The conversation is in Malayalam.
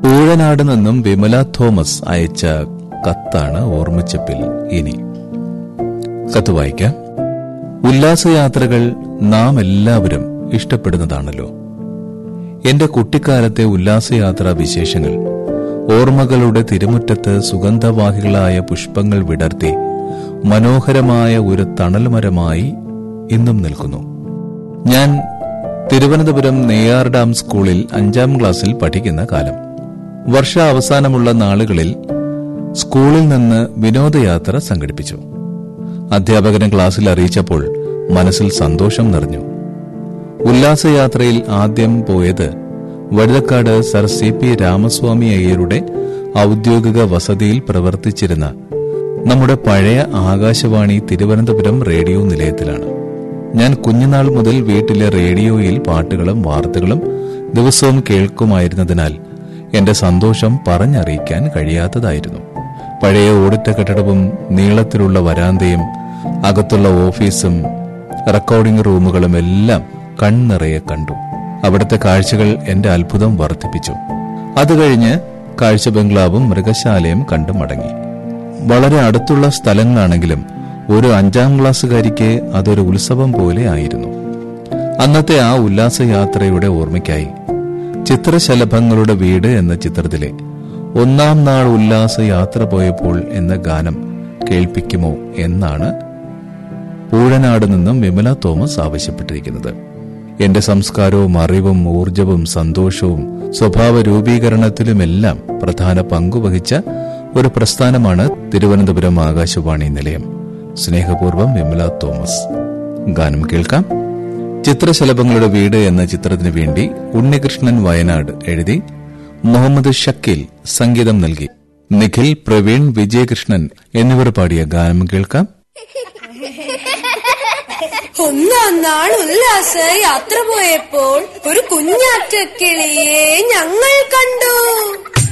ഊഴനാട് നിന്നും വിമല തോമസ് അയച്ച കത്താണ് ഓർമ്മച്ചപ്പിൽ ഇനി കത്ത് വായിക്കാം ഉല്ലാസയാത്രകൾ നാം എല്ലാവരും ഇഷ്ടപ്പെടുന്നതാണല്ലോ എന്റെ കുട്ടിക്കാലത്തെ ഉല്ലാസയാത്രാ വിശേഷങ്ങൾ ഓർമ്മകളുടെ തിരുമുറ്റത്ത് സുഗന്ധവാഹികളായ പുഷ്പങ്ങൾ വിടർത്തി മനോഹരമായ ഒരു തണൽമരമായി ഇന്നും നിൽക്കുന്നു ഞാൻ തിരുവനന്തപുരം നെയ്യാർ ഡാം സ്കൂളിൽ അഞ്ചാം ക്ലാസ്സിൽ പഠിക്കുന്ന കാലം വർഷ അവസാനമുള്ള നാളുകളിൽ സ്കൂളിൽ നിന്ന് വിനോദയാത്ര സംഘടിപ്പിച്ചു അധ്യാപകനെ ക്ലാസ്സിൽ അറിയിച്ചപ്പോൾ മനസ്സിൽ സന്തോഷം നിറഞ്ഞു ഉല്ലാസയാത്രയിൽ ആദ്യം പോയത് Vazhuthacaud sir C P Ramaswamy അയ്യരുടെ ഔദ്യോഗിക വസതിയിൽ പ്രവർത്തിച്ചിരുന്ന നമ്മുടെ പഴയ ആകാശവാണി തിരുവനന്തപുരം റേഡിയോ നിലയത്തിലാണ് ഞാൻ കുഞ്ഞുനാൾ മുതൽ വീട്ടിലെ റേഡിയോയിൽ പാട്ടുകളും വാർത്തകളും ദിവസവും കേൾക്കുമായിരുന്നതിനാൽ എന്റെ സന്തോഷം പറഞ്ഞറിയിക്കാൻ കഴിയാത്തതായിരുന്നു പഴയ ഓടിട്ട കെട്ടിടവും നീളത്തിലുള്ള വരാന്തയും അകത്തുള്ള ഓഫീസും റെക്കോർഡിംഗ് റൂമുകളും എല്ലാം കൺനിറയെ കണ്ടു അവിടുത്തെ കാഴ്ചകൾ എന്റെ അത്ഭുതം വർദ്ധിപ്പിച്ചു അത് കഴിഞ്ഞ് കാഴ്ച ബംഗ്ലാവും മൃഗശാലയും കണ്ടു മടങ്ങി വളരെ അടുത്തുള്ള സ്ഥലങ്ങളാണെങ്കിലും ഒരു അഞ്ചാം ക്ലാസ്സുകാരിക്ക് അതൊരു ഉത്സവം പോലെ ആയിരുന്നു അന്നത്തെ ആ ഉല്ലാസയാത്രയുടെ ഓർമ്മയ്ക്കായി ചിത്രശലഭങ്ങളുടെ വീട് എന്ന ചിത്രത്തിലെ ഒന്നാം നാൾ ഉല്ലാസ യാത്ര പോയപ്പോൾ എന്ന ഗാനം കേൾപ്പിക്കുമോ എന്നാണ് പൂഴനാട് നിന്നും വിമല തോമസ് ആവശ്യപ്പെട്ടിരിക്കുന്നത് എന്റെ സംസ്കാരവും അറിവും ഊർജവും സന്തോഷവും സ്വഭാവ രൂപീകരണത്തിലുമെല്ലാം പ്രധാന പങ്കുവഹിച്ച ഒരു പ്രസ്ഥാനമാണ് തിരുവനന്തപുരം ആകാശവാണി നിലയം സ്നേഹപൂർവ്വം വിമല തോമസ് ഗാനം കേൾക്കാം ചിത്രശലഭങ്ങളുടെ വീട് എന്ന ചിത്രത്തിനു വേണ്ടി ഉണ്ണികൃഷ്ണൻ വയനാട് എഴുതി മുഹമ്മദ് ഷക്കീൽ സംഗീതം നൽകി നിഖിൽ പ്രവീൺ വിജയകൃഷ്ണൻ എന്നിവർ പാടിയ ഗാനം കേൾക്കാം ഒന്നാം നാൾ ഉല്ലാസ യാത്ര പോയപ്പോൾ ഒരു കുഞ്ഞാറ്റക്കിളിയെ ഞങ്ങൾ കണ്ടു